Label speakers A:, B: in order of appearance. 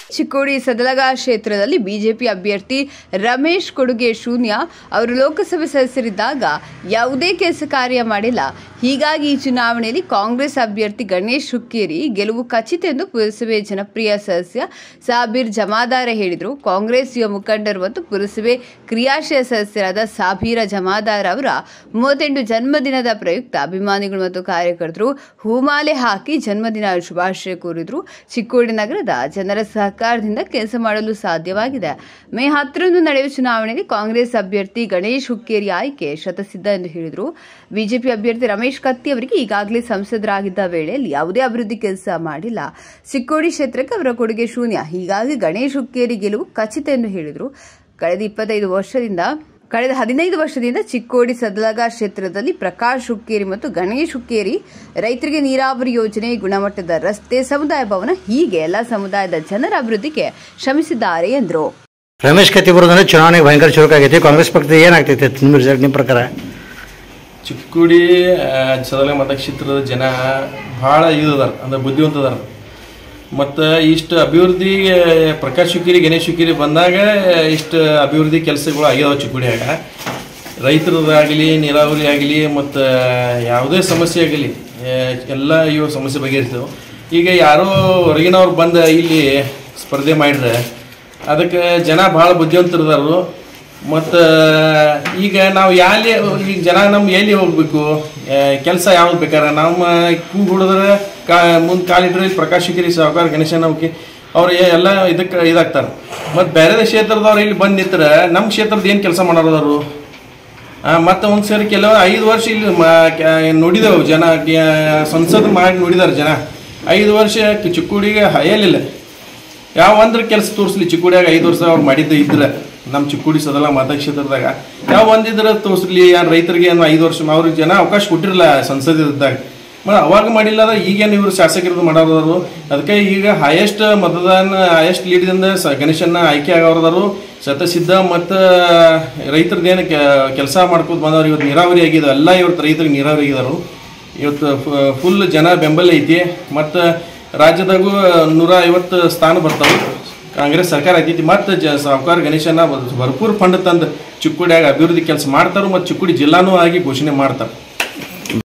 A: ಚಿಕ್ಕೋಡಿ ಸದಲಗ ಕ್ಷೇತ್ರದಲ್ಲಿ ಬಿಜೆಪಿ ಅಭ್ಯರ್ಥಿ ರಮೇಶ್ ಕೊಡುಗೆ ಶೂನ್ಯ ಅವರು ಲೋಕಸಭೆ ಸದಸ್ಯರಿದ್ದಾಗ ಯಾವುದೇ ಕೆಲಸ ಕಾರ್ಯ ಮಾಡಿಲ್ಲ ಹೀಗಾಗಿ ಈ ಚುನಾವಣೆಯಲ್ಲಿ ಕಾಂಗ್ರೆಸ್ ಅಭ್ಯರ್ಥಿ ಗಣೇಶ್ ಹುಕ್ಕೇರಿ ಗೆಲುವು ಖಚಿತ ಎಂದು ಪುರಸಭೆ ಜನಪ್ರಿಯ ಸದಸ್ಯ ಸಾಬೀರ್ ಜಮಾದಾರ ಹೇಳಿದರು ಕಾಂಗ್ರೆಸ್ ಯುವ ಮುಖಂಡರು ಮತ್ತು ಪುರಸಭೆ ಕ್ರಿಯಾಶೀಲ ಸದಸ್ಯರಾದ ಸಾಬೀರ ಜಮಾದಾರ್ ಅವರ ಮೂವತ್ತೆಂಟು ಜನ್ಮದಿನದ ಪ್ರಯುಕ್ತ ಅಭಿಮಾನಿಗಳು ಮತ್ತು ಕಾರ್ಯಕರ್ತರು ಹೂಮಾಲೆ ಹಾಕಿ ಜನ್ಮದಿನ ಶುಭಾಶಯ ಕೋರಿದ್ರು ಚಿಕ್ಕೋಡಿ ನಗರದ ಜನರ ಸಹಕಾರದಿಂದ ಕೆಲಸ ಮಾಡಲು ಸಾಧ್ಯವಾಗಿದೆ ಮೇ ಹತ್ತರಂದು ನಡೆಯುವ ಚುನಾವಣೆಯಲ್ಲಿ ಕಾಂಗ್ರೆಸ್ ಅಭ್ಯರ್ಥಿ ಗಣೇಶ್ ಹುಕ್ಕೇರಿ ಆಯ್ಕೆ ಶತಸಿದ್ಧ ಎಂದು ಹೇಳಿದರು ಬಿಜೆಪಿ ಅಭ್ಯರ್ಥಿ ರಮೇಶ್ ಕತ್ತಿ ಅವರಿಗೆ ಈಗಾಗಲೇ ಸಂಸದರಾಗಿದ್ದ ವೇಳೆಯಲ್ಲಿ ಯಾವುದೇ ಅಭಿವೃದ್ಧಿ ಕೆಲಸ ಮಾಡಿಲ್ಲ ಚಿಕ್ಕೋಡಿ ಕ್ಷೇತ್ರಕ್ಕೆ ಅವರ ಕೊಡುಗೆ ಶೂನ್ಯ ಹೀಗಾಗಿ ಗಣೇಶ್ ಹುಕ್ಕೇರಿ ಗೆಲುವು ಖಚಿತ ಎಂದು ಹೇಳಿದರು ಕಳೆದ ಇಪ್ಪತ್ತೈದು ವರ್ಷದಿಂದ ಕಳೆದ ಹದಿನೈದು ವರ್ಷದಿಂದ ಚಿಕ್ಕೋಡಿ ಸದಲಗ ಕ್ಷೇತ್ರದಲ್ಲಿ ಪ್ರಕಾಶ್ ಹುಕ್ಕೇರಿ ಮತ್ತು ಗಣೇಶ್ ಹುಕ್ಕೇರಿ ರೈತರಿಗೆ ನೀರಾವರಿ ಯೋಜನೆ ಗುಣಮಟ್ಟದ ರಸ್ತೆ ಸಮುದಾಯ ಭವನ ಹೀಗೆ ಎಲ್ಲ ಸಮುದಾಯದ ಜನರ ಅಭಿವೃದ್ಧಿಗೆ ಶ್ರಮಿಸಿದ್ದಾರೆ ಎಂದರು
B: ರಮೇಶ್ ಕತ್ತಿ ಬರೋದಂದ್ರೆ ಚುನಾವಣೆಗೆ ಭಯಂಕರ ಚುರುಕಾಗೈತಿ ಕಾಂಗ್ರೆಸ್ ಪಕ್ಷದ ಏನಾಗ್ತೈತೆ ನಿಮ್ಮ ರಿಸಲ್ಟ್ ನಿಮ್ಮ ಪ್ರಕಾರ
C: ಚಿಕ್ಕೋಡಿ ಸದಲ ಮತಕ್ಷೇತ್ರದ ಜನ ಭಾಳ ಇದು ಅದಾರ ಅಂದ್ರೆ ಬುದ್ಧಿವಂತ ಅದಾರ ಮತ್ತು ಇಷ್ಟು ಅಭಿವೃದ್ಧಿ ಪ್ರಕಾಶ್ ಶುಕಿರಿ ಗಣೇಶ್ ಶುಕಿರಿ ಬಂದಾಗ ಇಷ್ಟು ಅಭಿವೃದ್ಧಿ ಕೆಲಸಗಳು ಆಗ್ಯಾವ ಚಿಕ್ಕೋಡಿಯಾಗ ರೈತರದಾಗಲಿ ನೀರಾವರಿ ಆಗಲಿ ಮತ್ತು ಯಾವುದೇ ಸಮಸ್ಯೆ ಆಗಲಿ ಎಲ್ಲ ಇವು ಸಮಸ್ಯೆ ಬಗೆಹರಿಸ್ತವೆ ಈಗ ಯಾರೋ ಹೊರಗಿನವ್ರು ಬಂದು ಇಲ್ಲಿ ಸ್ಪರ್ಧೆ ಮಾಡಿದ್ರೆ ಅದಕ್ಕೆ ಜನ ಭಾಳ ಬುದ್ಧಿವಂತರದಾರು ಮತ್ತು ಈಗ ನಾವು ಯಾಲಿ ಈಗ ಜನ ನಮ್ಗೆ ಎಲ್ಲಿ ಹೋಗ್ಬೇಕು ಕೆಲಸ ಯಾವ್ದು ಬೇಕಾರೆ ನಮ್ಮ ಕೂ ಹುಡಿದ್ರೆ ಕಾ ಮುಂದೆ ಕಾಲಿಟ್ರೆ ಪ್ರಕಾಶ್ ಶಿಖರಿ ಸಾವುಕಾರ ಗಣೇಶನ ಅವ್ಕೆ ಅವ್ರು ಎ- ಎಲ್ಲ ಇದಕ್ಕೆ ಇದಾಗ್ತಾರೆ ಮತ್ತು ಬೇರೆ ಕ್ಷೇತ್ರದವ್ರು ಇಲ್ಲಿ ಬಂದು ನಿಂತ್ರೆ ನಮ್ಮ ಕ್ಷೇತ್ರದ ಏನು ಕೆಲಸ ಮಾಡೋರವರು ಮತ್ತು ಒಂದು ಸರಿ ಕೆಲವು ಐದು ವರ್ಷ ಇಲ್ಲಿ ಮ- ಕ- ನೋಡಿದೆವು ಜನ ಕ- ಸಂಸದ್ ಮಾಡಿ ನೋಡಿದಾರೆ ಜನ ಐದು ವರ್ಷ ಕ- ಚಿಕ್ಕೋಡಿಗೆ ಹಯಲಿಲ್ಲ ಯಾವ ಒಂದ್ರ ಕೆಲಸ ತೋರಿಸ್ಲಿ ಚಿಕ್ಕೋಡಿಯಾಗ ಐದು ವರ್ಷ ಅವ್ರು ಮಾಡಿದ್ದು ಇದ್ರೆ ನಮ್ಮ ಚಿಕ್ಕೋಡಿ ಸದಲ ಮತಕ್ಷೇತ್ರದಾಗ ಯಾವ ಒಂದಿದ್ರೆ ತೋರಿಸ್ಲಿ ಯಾರು ರೈತರಿಗೆ ಏನು ಐದು ವರ್ಷ ಅವ್ರಿಗೆ ಜನ ಅವಕಾಶ ಕೊಟ್ಟಿರಲ್ಲ ಸಂಸದದಾಗ ಮತ್ತು ಅವಾಗ ಮಾಡಿಲ್ಲ ಅಂದ್ರೆ ಈಗೇನು ಇವರು ಶಾಸಕರದ್ದು ಮಾಡೋರು ಅದಕ್ಕೆ ಈಗ ಹೈಯೆಸ್ಟ್ ಮತದಾನ ಹೈಯೆಸ್ಟ್ ಲೀಡ್ದಿಂದ ಸ ಗಣೇಶನ್ನ ಆಯ್ಕೆ ಆಗೋರದಾರು ಶತಸಿದ್ಧ ಮತ್ತು ರೈತರದ್ದೇನು ಕೆಲಸ ಮಾಡ್ಕೊತ ಬಂದವ್ರು ಇವತ್ತು ನೀರಾವರಿ ಆಗಿದೆ ಎಲ್ಲ ಇವತ್ತು ರೈತರಿಗೆ ನೀರಾವರಿ ಆಗಿದಾರು ಇವತ್ತು ಫುಲ್ ಜನ ಬೆಂಬಲ ಐತಿ ಮತ್ತು ರಾಜ್ಯದಾಗೂ ನೂರ ಐವತ್ತು ಸ್ಥಾನ ಬರ್ತಾವೆ ಕಾಂಗ್ರೆಸ್ ಸರ್ಕಾರ ಐತಿ ಮತ್ತು ಜ ಸಾವುಕಾರ ಗಣೇಶನ ಭರ್ಪೂರ್ ಫಂಡ್ ತಂದು ಚಿಕ್ಕೋಡಿಯಾಗ ಅಭಿವೃದ್ಧಿ ಕೆಲಸ ಮಾಡ್ತಾರೆ ಮತ್ತು ಚಿಕ್ಕೋಡಿ ಜಿಲ್ಲಾನೂ ಆಗಿ ಘೋಷಣೆ ಮಾಡ್ತಾರೆ